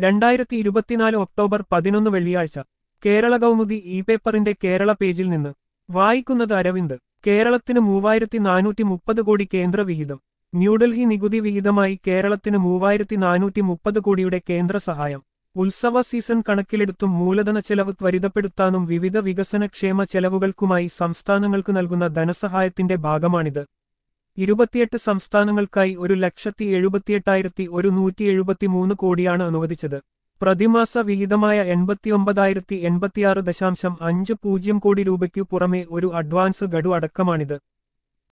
രണ്ടായിരത്തി ഇരുപത്തിനാല് ഒക്ടോബർ പതിനൊന്ന് വെള്ളിയാഴ്ച കേരള കൗമുദി ഇ പേപ്പറിന്റെ കേരള പേജിൽ നിന്ന് വായിക്കുന്നത് അരവിന്ദ് കേരളത്തിന് മൂവായിരത്തി നാനൂറ്റി മുപ്പത് കോടി കേന്ദ്ര വിഹിതം ന്യൂഡൽഹി നികുതി വിഹിതമായി കേരളത്തിന് മൂവായിരത്തി നാനൂറ്റി മുപ്പത് കോടിയുടെ കേന്ദ്ര സഹായം ഉത്സവ സീസൺ കണക്കിലെടുത്തും മൂലധന ചെലവ് ത്വരിതപ്പെടുത്താനും വിവിധ വികസനക്ഷേമ ചെലവുകൾക്കുമായി സംസ്ഥാനങ്ങൾക്ക് നൽകുന്ന ധനസഹായത്തിന്റെ ഭാഗമാണിത് ഇരുപത്തിയെട്ട് സംസ്ഥാനങ്ങൾക്കായി ഒരു ലക്ഷത്തി എഴുപത്തിയെട്ടായിരത്തി ഒരു നൂറ്റി എഴുപത്തിമൂന്ന് കോടിയാണ് അനുവദിച്ചത് പ്രതിമാസ വിഹിതമായ എൺപത്തിയൊമ്പതായിരത്തി എൺപത്തിയാറ് ദശാംശം അഞ്ച് പൂജ്യം കോടി രൂപയ്ക്കു പുറമെ ഒരു അഡ്വാൻസ് ഗഡു അടക്കമാണിത്